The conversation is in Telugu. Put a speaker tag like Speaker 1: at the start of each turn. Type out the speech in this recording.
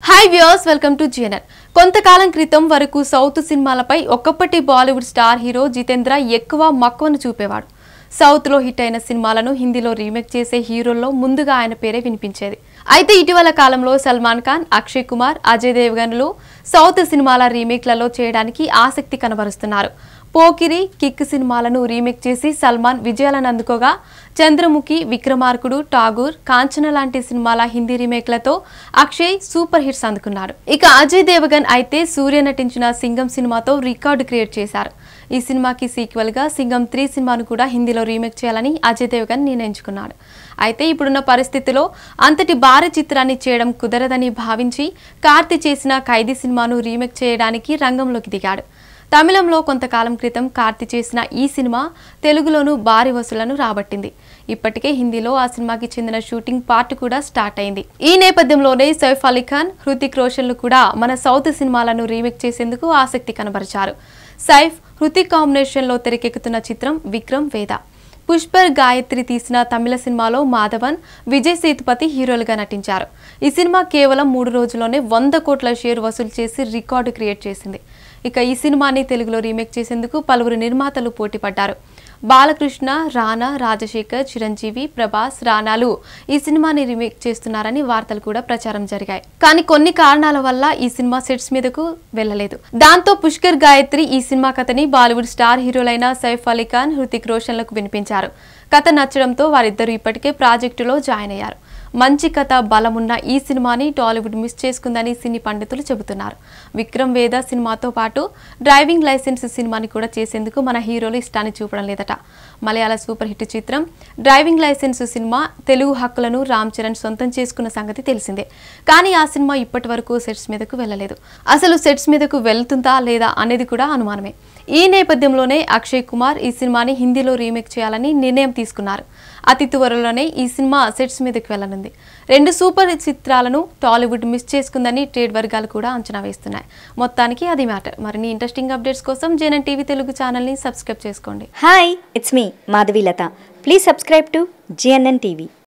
Speaker 1: hi viewers welcome to GNN కొంతకాలం క్రితం వరకు సౌత్ సినిమాలపై ఒక్కప్పటి బాలీవుడ్ స్టార్ హీరో జితేంద్ర ఎక్కువ మక్కువను చూపేవాడు సౌత్లో హిట్ అయిన సినిమాలను హిందీలో రీమేక్ చేసే హీరోల్లో ముందుగా ఆయన పేరే వినిపించేది అయితే ఇటీవల కాలంలో సల్మాన్ ఖాన్ అక్షయ్ కుమార్ అజయ్ దేవగన్లు సౌత్ సినిమాల రీమేక్లలో చేయడానికి ఆసక్తి కనబరుస్తున్నారు పోకిరి కిక్ సినిమాలను రీమేక్ చేసి సల్మాన్ విజయాలను అందుకోగా చంద్రముఖి విక్రమార్కుడు ఠాగూర్ కాంచన లాంటి సినిమాల హిందీ రీమేక్లతో అక్షయ్ సూపర్ హిట్స్ అందుకున్నాడు ఇక అజయ్ దేవగన్ అయితే సూర్య నటించిన సింగం సినిమాతో రికార్డు క్రియేట్ చేశారు ఈ సినిమాకి సీక్వెల్ గా సింగం త్రీ సినిమాను కూడా హిందీలో రీమేక్ చేయాలని అజయ్ దేవగన్ నిర్ణయించుకున్నాడు అయితే ఇప్పుడున్న పరిస్థితిలో అంతటి భారీ చిత్రాన్ని చేయడం కుదరదని భావించి కార్తీ చేసిన ఖైదీ సినిమాను రీమేక్ చేయడానికి రంగంలోకి దిగాడు తమిళంలో కొంతకాలం క్రితం కార్తి చేసిన ఈ సినిమా తెలుగులోనూ భారీ వసూళ్లను రాబట్టింది ఇప్పటికే హిందీలో ఆ సినిమాకి చెందిన షూటింగ్ పార్ట్ కూడా స్టార్ట్ అయింది ఈ నేపథ్యంలోనే సైఫ్ అలీ ఖాన్ హృతిక్ రోషన్లు కూడా మన సౌత్ సినిమాలను రీమేక్ చేసేందుకు ఆసక్తి కనబరిచారు సైఫ్ హృతిక్ కాంబినేషన్లో తెరకెక్కుతున్న చిత్రం విక్రమ్ వేద పుష్పర్ గాయత్రి తీసిన తమిళ సినిమాలో మాధవన్ విజయ్ సేతుపతి హీరోలుగా నటించారు ఈ సినిమా కేవలం మూడు రోజుల్లోనే వంద కోట్ల షేర్ వసూలు చేసి రికార్డు క్రియేట్ చేసింది ఇక ఈ సినిమాని తెలుగులో రీమేక్ చేసేందుకు పలువురు నిర్మాతలు పోటీపడ్డారు బాలకృష్ణ రానా రాజశేఖర్ చిరంజీవి ప్రభాస్ రానాలు ఈ సినిమాని రీమేక్ చేస్తున్నారని వార్తలు కూడా ప్రచారం జరిగాయి కానీ కొన్ని కారణాల వల్ల ఈ సినిమా సెట్స్ మీదకు వెళ్ళలేదు దాంతో పుష్కర్ గాయత్రి ఈ సినిమా కథని బాలీవుడ్ స్టార్ హీరోలైన సైఫ్ అలీ ఖాన్ హృతిక్ రోషన్లకు వినిపించారు కథ నచ్చడంతో వారిద్దరూ ఇప్పటికే ప్రాజెక్టులో జాయిన్ అయ్యారు మంచి కథ బలమున్న ఈ సినిమాని టాలీవుడ్ మిస్ చేసుకుందని సినీ పండితులు చెబుతున్నారు విక్రమ్ వేద సినిమాతో పాటు డ్రైవింగ్ లైసెన్స్ సినిమాని కూడా చేసేందుకు మన హీరోలు ఇష్టాన్ని చూపడం లేదట మలయాళ సూపర్ హిట్ చిత్రం డ్రైవింగ్ లైసెన్స్ సినిమా తెలుగు హక్కులను రామ్ చరణ్ సొంతం చేసుకున్న సంగతి తెలిసిందే కానీ ఆ సినిమా ఇప్పటి వరకు సెట్స్ మీదకు వెళ్ళలేదు అసలు సెట్స్ మీదకు వెళ్తుందా లేదా అనేది కూడా అనుమానమే ఈ నేపథ్యంలోనే అక్షయ్ కుమార్ ఈ సినిమాని హిందీలో రీమేక్ చేయాలని నిర్ణయం తీసుకున్నారు అతి త్వరలోనే ఈ సినిమా సెట్స్ మీదకి వెళ్ళనుంది రెండు సూపర్ చిత్రాలను టాలీవుడ్ మిస్ చేసుకుందని ట్రేడ్ వర్గాలు కూడా అంచనా వేస్తున్నాయి మొత్తానికి అది మ్యాటర్ మరిన్ని ఇంట్రెస్టింగ్ అప్డేట్స్ కోసం జేఎన్ టీవీ తెలుగు ఛానల్ని సబ్స్క్రైబ్ చేసుకోండి
Speaker 2: hi it's me Madhavi Latha please subscribe to GNN TV